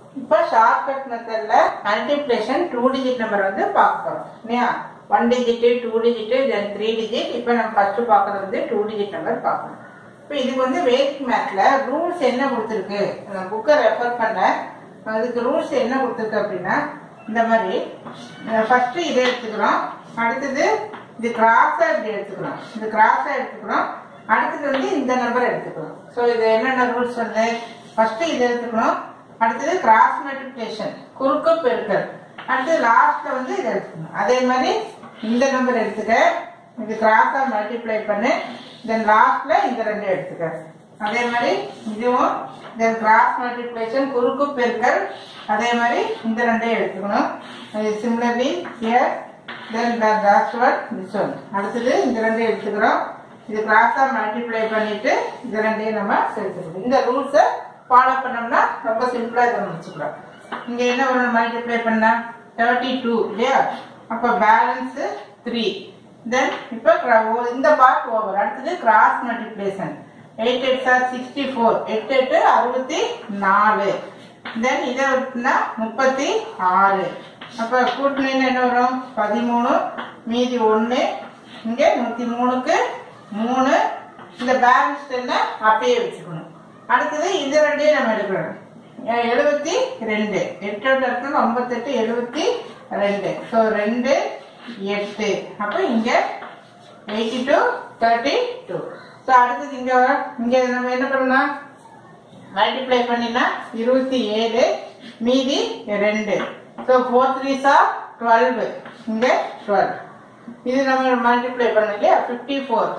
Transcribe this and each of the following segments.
இப்போ ஷார்ட்கட் மெத்தட்ல multiplication two digit number வந்து பார்க்க போறோம் இல்லையா one digit two digit then three digit இப்போ நம்ம ஃபர்ஸ்ட் பார்க்கறது வந்து டூ டிஜிட் நம்பர் பார்க்கணும் இப்போ இதுக்கு வந்து வேதிக் மேத்ல ரூல்ஸ் என்ன கொடுத்துருக்கு புக்கை ரெஃபர் பண்ண அதுக்கு ரூல்ஸ் என்ன கொடுத்துருக்கு அப்படின்னா இந்த மாதிரி ஃபர்ஸ்ட் இதை எடுத்துக்கிறோம் அடுத்தது இது கிராஸா இப்படி எடுத்துக்கிறோம் இது கிராஸா எடுத்துக்கிறோம் அடுத்தது வந்து இந்த நம்பர் எடுத்துக்கிறோம் ஸோ இது என்னென்ன ரூல்ஸ் வந்து ஃபர்ஸ்ட் இதை எடுத்துக்கணும் அடுத்தது கிராஸ் மல்டிப்ளிகேஷன் குறுக்கு பெருக்கல் அடுத்து லாஸ்ட்ல வந்து இதை எடுத்துக்கணும் அதே மாதிரி இந்த நம்பர் எடுத்துக்க இது கிராஸா மல்டிப்ளை பண்ணு தென் லாஸ்ட்ல இந்த ரெண்டு எடுத்துக்க அதே மாதிரி இதுவும் தென் கிராஸ் மல்டிப்ளிகேஷன் குறுக்கு பெருக்கல் அதே மாதிரி இந்த ரெண்டையும் எடுத்துக்கணும் similarly here then last one this one அடுத்தது இந்த ரெண்டையும் எடுத்துக்கிறோம் இது கிராஸா மல்டிப்ளை பண்ணிட்டு இது ரெண்டையும் நம்ம சேர்த்துக்கணும் இந்த ரூல்ஸை ஃபாலோ பண்ணோம்னா ரொம்ப சிம்பிளா இதை முடிச்சுக்கலாம் இங்க என்ன ஒன்று மல்டிப்ளை பண்ணா தேர்ட்டி டூ இல்லையா அப்போ பேலன்ஸ் த்ரீ தென் இப்போ இந்த பார்ட் ஓவர் அடுத்தது cross multiplication eight eight or sixty four எட்டு எட்டு அறுபத்தி நாலு தென் இதை விட்டுனா முப்பத்தி ஆறு அப்போ கூட்டினீங்கன்னா என்ன வரும் பதிமூணு மீதி ஒன்று இங்கே நூற்றி மூணுக்கு மூணு இந்த பேலன்ஸ் என்ன அப்படியே வச்சுக்கணும் அடுத்தது இந்த ரெண்டையும் நம்ம எடுக்கணும் எழுபத்தி ரெண்டு எட்டோட இருக்கணும் ஐம்பத்தெட்டு எழுபத்தி ரெண்டு ஸோ ரெண்டு எட்டு அப்போ இங்கே eighty two thirty two so அடுத்தது இங்கே இங்கே நம்ம என்ன பண்ணலாம் மல்டிப்ளை பண்ணினா இருபத்தி ஏழு மீதி ரெண்டு so four three sir twelve இங்கே டுவெல் இது நம்ம மல்டிப்ளை பண்ணோம் இல்லையா ஃபிஃப்டி ஃபோர்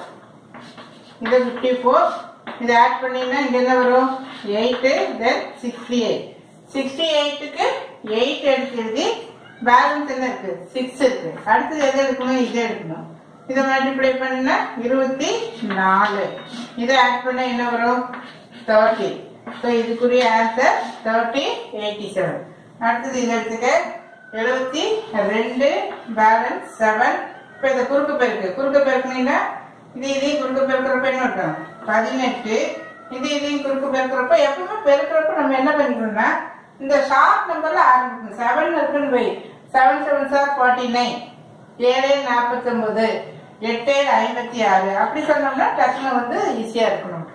இது ஃபிஃப்டி ஃபோர் இதை ஆட் பண்ணீங்கன்னா இங்கே என்ன வரும் eight then sixty eight sixty எயிட்டுக்கு எயிட் எடுக்கிறது பேலன்ஸ் என்ன இருக்கு சிக்ஸ் இருக்கு அடுத்தது எது எடுக்கணும் இதை எடுக்கணும் இதை மல்டிப்ளை பண்ணினா இருபத்தி நாலு இதை ஆட் பண்ண என்ன வரும் தேர்ட்டி ஸோ இதுக்குரிய ஆன்சர் தேர்ட்டி எயிட்டி செவன் அடுத்தது இதை எடுத்துக்க எழுபத்தி ரெண்டு பேலன்ஸ் செவன் இப்போ இதை குறுக்கு பெருக்கு குறுக்கு பெருக்குனீங்கன்னா இது இதையும் குறுக்கு பெருக்கிறப்ப என்ன இருக்கும் பதினெட்டு இது இதையும் குறுக்கு பெருக்கிறப்ப எப்பவுமே பெருக்கிறப்ப நம்ம என்ன பண்ணிக்கணும்னா இந்த ஷார்ட் நம்பர்ல ஆரம்பிக்கணும் செவன் இருக்குன்னு போய் seven seven sir forty nine ஏழு நாற்பத்தொன்பது எட்டு ஐம்பத்தி ஆறு அப்படி சொன்னோம்னா டக்குனு வந்து ஈஸியா இருக்கும் நமக்கு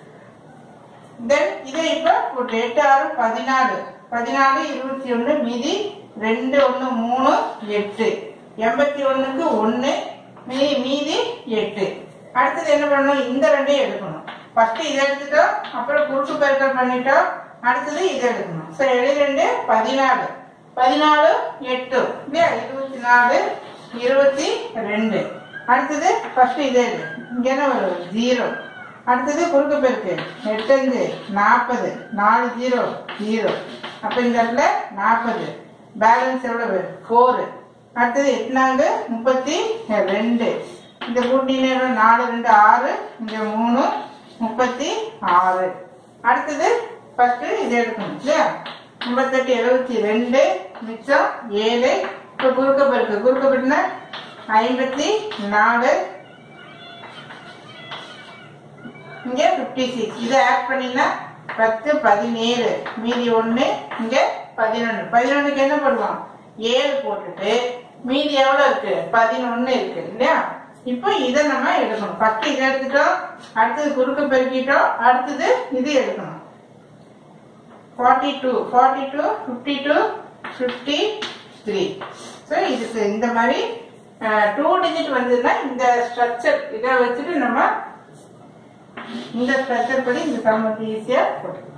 தென் இதை இப்ப போட்டு எட்டு ஆறு பதினாலு பதினாலு இருபத்தி ஒண்ணு மீதி ரெண்டு ஒண்ணு மூணு எட்டு எண்பத்தி ஒண்ணுக்கு ஒண்ணு மீ மீதி எட்டு அடுத்தது என்ன பண்ணணும் இந்த ரெண்டையும் எடுக்கணும் ஃபர்ஸ்ட் இதை எடுத்துட்டோம் அப்புறம் குறுக்கு பெருக்கல் பண்ணிட்டோம் அடுத்தது இதை எடுக்கணும் ஸோ எழுதி ரெண்டு பதினாலு பதினாலு எட்டு இல்லையா இருபத்தி நாலு இருபத்தி ரெண்டு அடுத்தது ஃபர்ஸ்ட் இதை எடு இங்க என்ன வரும் ஜீரோ அடுத்தது குறுக்கு பெருக்கு எட்டஞ்சு நாற்பது நாலு ஜீரோ ஜீரோ அப்ப இந்த இடத்துல நாற்பது பேலன்ஸ் எவ்வளவு ஃபோரு அடுத்தது எட்டுனாங்க முப்பத்தி ரெண்டு இந்த கூட்டி நேரம் நாலு ரெண்டு ஆறு இங்க மூணு முப்பத்தி ஆறு அடுத்தது ஃபர்ஸ்ட் இது எடுக்கணும் இல்லையா முப்பத்தெட்டு எழுபத்தி ரெண்டு மிச்சம் ஏழு இப்போ குறுக்க பெருக்கு குறுக்க பெருக்குனா ஐம்பத்தி நாலு இங்க பிப்டி சிக்ஸ் இதை ஆட் பண்ணீங்கன்னா பத்து பதினேழு மீதி ஒன்று இங்க பதினொன்று பதினொன்றுக்கு என்ன பண்ணுவோம் ஏழு போட்டுட்டு மீதி எவ்வளோ இருக்கு பதினொன்று இருக்கு இல்லையா இப்போ இதை நம்ம எடுக்கணும் ஃபர்ஸ்ட் இதை எடுத்துட்டோம் அடுத்தது குறுக்க பெருக்கிட்டோம் அடுத்தது இது எடுக்கணும் forty two forty two fifty two fifty three so இதுக்கு இந்த மாதிரி டூ டிஜிட் வந்ததுன்னா இந்த ஸ்ட்ரக்சர் இதை வச்சுட்டு நம்ம இந்த ஸ்ட்ரக்சர் படி இந்த சம் வந்து ஈஸியாக போட்டுக்கலாம்